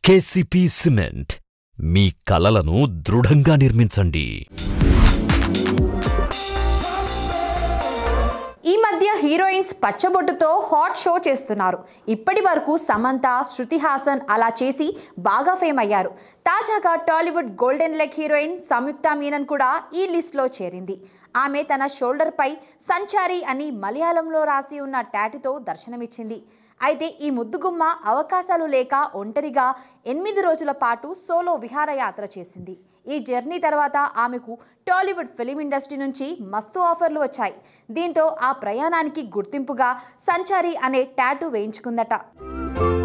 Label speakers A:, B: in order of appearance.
A: KCP cement మీ కలలను దృఢంగా నిర్మించండి
B: ఈ మధ్య హీరోయిన్స్ పచ్చబొట్టుతో హాట్ షో చేస్తున్నారు ఇప్పటి వరకు సమంత శృతి హాసన్ అలా చేసి బాగా ఫేమ్ అయ్యారు తాజాగా Tollywood golden leg heroine Samyuktha Menon కూడా ఈ లిస్ట్లో చేరింది ఆమె తన షోల్డర్పై సంచారి అని మలయాళంలో రాసి ఉన్న టాటూతో దర్శనమిచ్చింది అయితే ఈ ముద్దుగుమ్మ అవకాశాలు లేక ఒంటరిగా ఎనిమిది రోజుల పాటు సోలో విహారయాత్ర చేసింది ఈ జర్నీ తర్వాత ఆమెకు టాలీవుడ్ ఫిలిం ఇండస్ట్రీ నుంచి మస్తు ఆఫర్లు వచ్చాయి దీంతో ఆ ప్రయాణానికి గుర్తింపుగా సంచారి అనే టాటూ వేయించుకుందట